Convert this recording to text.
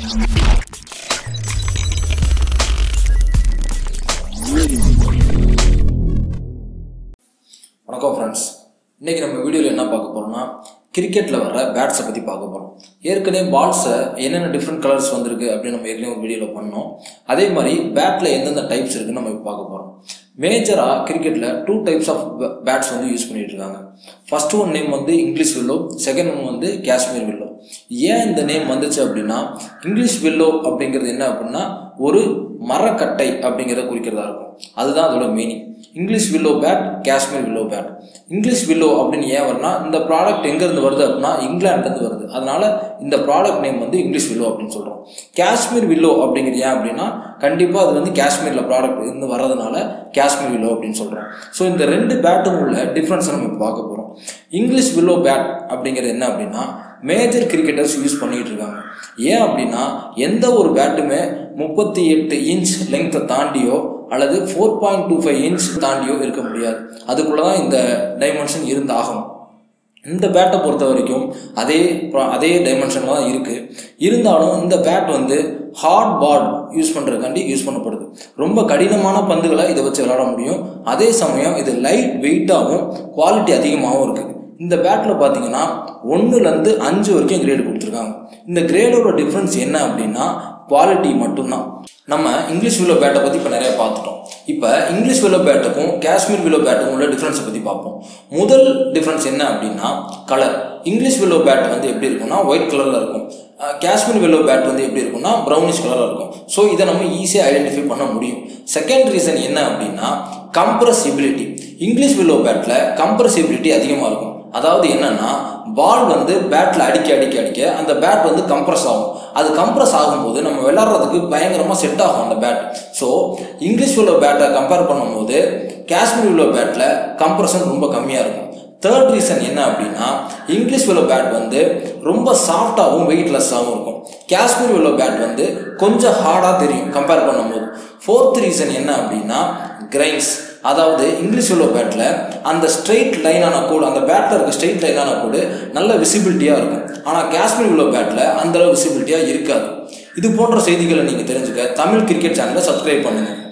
வணக்கம் ஃப்ரெண்ட்ஸ் இன்றைக்கி நம்ம வீடியோவில் என்ன பார்க்க போகிறோம்னா கிரிக்கெட்டில் வர பேட்ஸை பற்றி பார்க்க போகிறோம் ஏற்கனவே பால்ஸை என்னென்ன டிஃப்ரெண்ட் கலர்ஸ் வந்திருக்கு அப்படின்னு நம்ம ஏற்கனவே ஒரு வீடியோவில் பண்ணோம் அதே மாதிரி பேட்டில் எந்தெந்த டைப்ஸ் இருக்குன்னு நம்ம இப்போ பார்க்க போகிறோம் மேஜராக கிரிக்கெட்டில் டூ டைப்ஸ் ஆஃப் பேட்ஸ் வந்து யூஸ் பண்ணிட்டு இருக்காங்க ஃபர்ஸ்ட் ஒன் நேம் வந்து இங்கிலீஷ் வில்லோ செகண்ட் ஒன் வந்து காஷ்மீர் வில்லோ ஏன் இந்த நேம் வந்துச்சு அப்படின்னா இங்கிலீஷ் வில்லோ அப்படிங்கிறது என்ன அப்படின்னா ஒரு மரக்கட்டை அப்படிங்கிறத குறிக்கிறதா இருக்கும் அதுதான் அதோட meaning English willow bat Kashmir willow bat English willow அப்படின்னு ஏன் வரும்னா இந்த ப்ராடக்ட் எங்கேருந்து வருது அப்படின்னா இங்கிலாந்துலேருந்து வருது அதனால இந்த ப்ராடக்ட் நேம் வந்து இங்கிலீஷ் வில்லோ அப்படின்னு சொல்கிறோம் காஷ்மீர் வில்லோ அப்படிங்கிறது ஏன் அப்படின்னா கண்டிப்பாக அது வந்து காஷ்மீரில் ப்ராடக்ட் இருந்து வர்றதுனால காஷ்மீர் வில்லோ அப்படின்னு சொல்கிறோம் ஸோ இந்த ரெண்டு பேட்டும் உள்ள டிஃப்ரென்ஸை நம்ம இப்போ பார்க்க போகிறோம் இங்கிலீஷ் வில்லோ பேட் அப்படிங்கிறது என்ன அப்படின்னா மேஜர் கிரிக்கெட்டர்ஸ் யூஸ் பண்ணிட்டு இருக்காங்க ஏன் அப்படின்னா எந்த ஒரு பேட்டுமே முப்பத்தி எட்டு இன்ச் லெங்த்தை தாண்டியோ அல்லது four point two five inch தாண்டியோ இருக்க முடியாது அதுக்குள்ளே தான் இந்த டைமென்ஷன் இருந்தாகும் இந்த பேட்டை பொறுத்த வரைக்கும் அதே pro- அதே டைமென்ஷனில் தான் இருக்குது இருந்தாலும் இந்த பேட் வந்து ஹார்ட் பால் யூஸ் பண்ணுறதுக்காண்டி யூஸ் பண்ணப்படுது ரொம்ப கடினமான பந்துகளை இதை வச்சு விளையாட முடியும் அதே சமயம் இது லைட் வெயிட்டாகவும் குவாலிட்டி அதிகமாகவும் இருக்குது இந்த பேட்டில் பார்த்தீங்கன்னா ஒன்றுலேருந்து அஞ்சு வரைக்கும் கிரேடு கொடுத்துருக்காங்க இந்த கிரேடோட டிஃப்ரென்ஸ் என்ன அப்படின்னா குவாலிட்டி மட்டும்தான் நம்ம இங்கிலீஷ் வில்லோ பேட்டை பற்றி இப்போ நிறைய பார்த்துட்டோம் இப்போ இங்கிலீஷ் வில்லோ பேட்டுக்கும் காஷ்மீர் வில்லோ பேட்டுக்கும் உள்ள டிஃப்ரென்ஸை பற்றி பார்ப்போம் முதல் டிஃப்ரென்ஸ் என்ன அப்படின்னா கலர் இங்கிலீஷ் வில்லோ பேட் வந்து எப்படி இருக்கும்னா ஒயிட் கலரில் இருக்கும் அஹ் காஷ்மீர் வில்லோ பேட் வந்து எப்படி இருக்கும்னா ப்ரௌனிஷ் கலரில் இருக்கும் ஸோ இதை நம்ம ஈஸியாக ஐடென்டிஃபை பண்ண முடியும் செகண்ட் ரீசன் என்ன அப்படின்னா கம்ப்ரஸிபிலிட்டி இங்கிலீஷ் வில்லோ பேட்டில் கம்ப்ரஸிபிலிட்டி அதிகமாக இருக்கும் அதாவது என்னன்னா பால் வந்து பேட்டில் அடிக்க அடிக்க அடிக்க அந்த பேட் வந்து கம்ப்ரஸ் ஆகும் அது கம்ப்ரஸ் ஆகும்போது நம்ம விளாட்றதுக்கு பயங்கரமாக செட் ஆகும் அந்த பேட் ஸோ இங்கிலீஷ் வில்லோ பேட்டை கம்பேர் பண்ணும்போது காஷ்மீர் வில்லோ பேட்டில் கம்ப்ரஷன் ரொம்ப கம்மியாக இருக்கும் தேர்ட் ரீசன் என்ன அப்படின்னா இங்கிலீஷ் வில்லோ பேட் வந்து ரொம்ப சாஃப்டாகவும் வெயிட்லெஸ்ஸாகவும் இருக்கும் காஷ்மீர் வில்லோ பேட் வந்து கொஞ்சம் ஹார்டாக தெரியும் கம்பேர் பண்ணும்போது ஃபோர்த் ரீசன் என்ன அப்படின்னா கிரைன்ஸ் அதாவது இங்கிலீஷ் வில்லோ பேட்டில் அந்த ஸ்ட்ரெயிட் லைனான கோடு அந்த பேட்டில் இருக்க ஸ்ட்ரெயிட் லைனான கோடு நல்ல விசிபிலிட்டியாக இருக்கும் ஆனால் காஷ்மீர் வில்லோ பேட்டில் அந்தளவு விசிபிலிட்டியாக இருக்காது இது போன்ற செய்திகளை நீங்கள் தெரிஞ்சுக்க தமிழ் கிரிக்கெட் சேனலை சப்ஸ்கிரைப் பண்ணுங்கள்